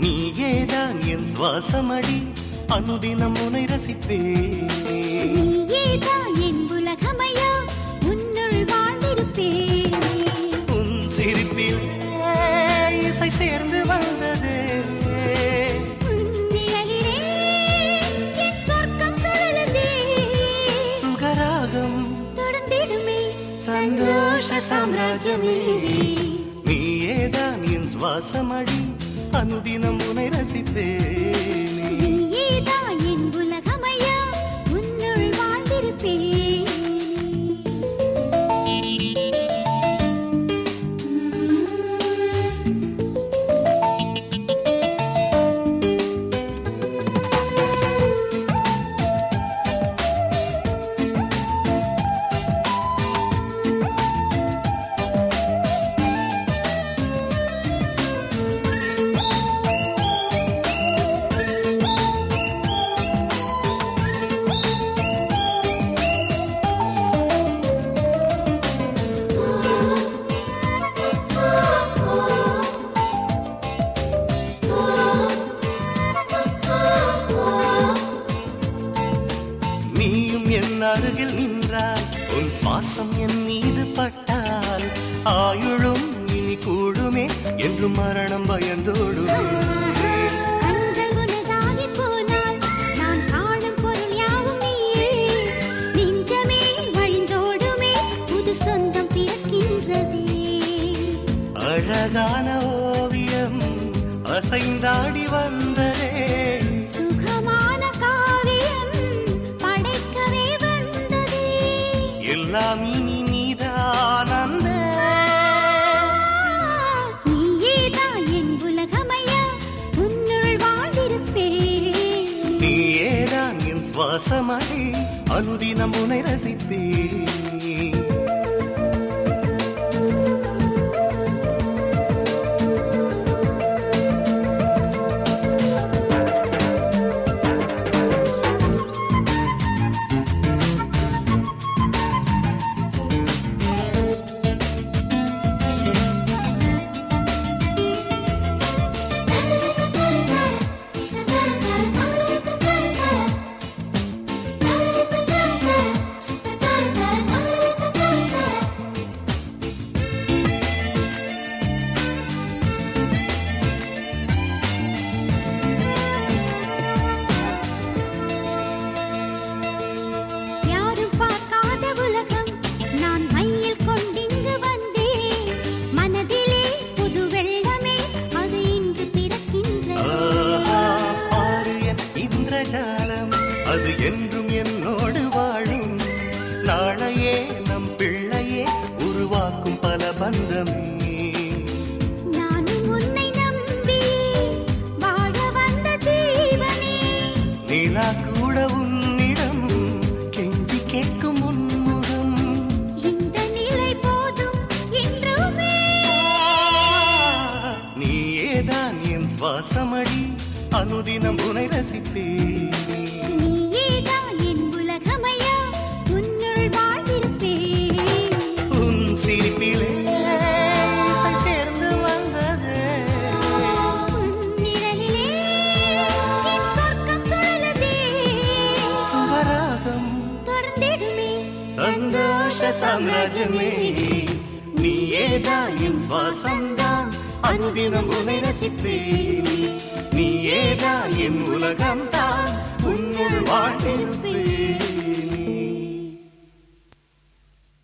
நீயேதான் என் சுவாசமடி அனுதினம் உனை ரசிப்பேனே நீயேதான் என் உலகமையா உன்னுள் வாழ்ந்திருப்பேனே உன் சிரிப்பிலே இசை சேர்ந்து வந்ததே உன் நிழலிலே என் சொர்க்கம் சுழலுதே. சுகராகம் தொடர்ந்திடுமே சந்தோஷ சாம்ராஜ்யமே நீயேதான் என் சுவாசமடி அனுதினம் உனை ரசிப்பேனே நீயேதான் என் உலகமையா உன்னுள் வாழ்ந்திருப்பேனே நீயும் என் அருகில் நின்றால் உன் சுவாசம் என் மீது பட்டால் ஆயுளும் இனி கூடுமே என்று மரணம் பயந்தோடுமே கண்கள் உனதாகிப் போனால் நான் காணும் பொருள் யாவும் நீயே. நெஞ்சமே வழிந்தோடுமே, புது சொந்தம் பிறக்கின்றதே. அழகான ஓவியம் அசைந்தாடி வந்ததே சுகமான காவியம் படைக்கவே வந்ததே. எல்லாம் இனி நீதான் அன்பே. நீயேதான் என் உலகமையா, உன்னுள் வாழ்ந்திருப்பேன். நீயேதான் என் சுவாசமடி அனுதினம் உனை ரசிப்பேன் யாரும் பார்க்காத உலகம் நான் மையில் கொண்டிங்கு வந்தேன் மனதிலே புது வெள்ளமே அது இன்று பிறக்கின்றது ஆஹா, பாரு என் இந்திரஜாலம் அது என்றும் என்னோடு வாழும் நாளையே நம் பிள்ளையே உருவாக்கும் பல பந்தமே நானும் உன்னை நம்பி வாழ வந்த ஜீவனே நிலா கூட உன்னிடம் கெஞ்சி கேட்கும் உன்முகம் இந்த நிலை போதும் என்றுமே நீயேதான் என் சுவாசமடி அனுதினம் உனை ரசிப்பேன் நீயேதான் என் உலகமையா உன்னுள் வாழ்ந்திருப்பேன் உன் சிரிப்பிலே இசை சேர்ந்து வந்ததே உன் நிழலிலே என் சொர்க்கம் சுழலுதே. சுகராகம் தொடர்ந்திடுமே சந்தோஷ சாம்ராஜ்யமே நீயேதான் என் சுவாசம்தான் அனுதினம் உனை ரசிப்பேன் நீயேதான் என் உலகம்தான் உன்னுள் வாழ்ந்திருப்பேன்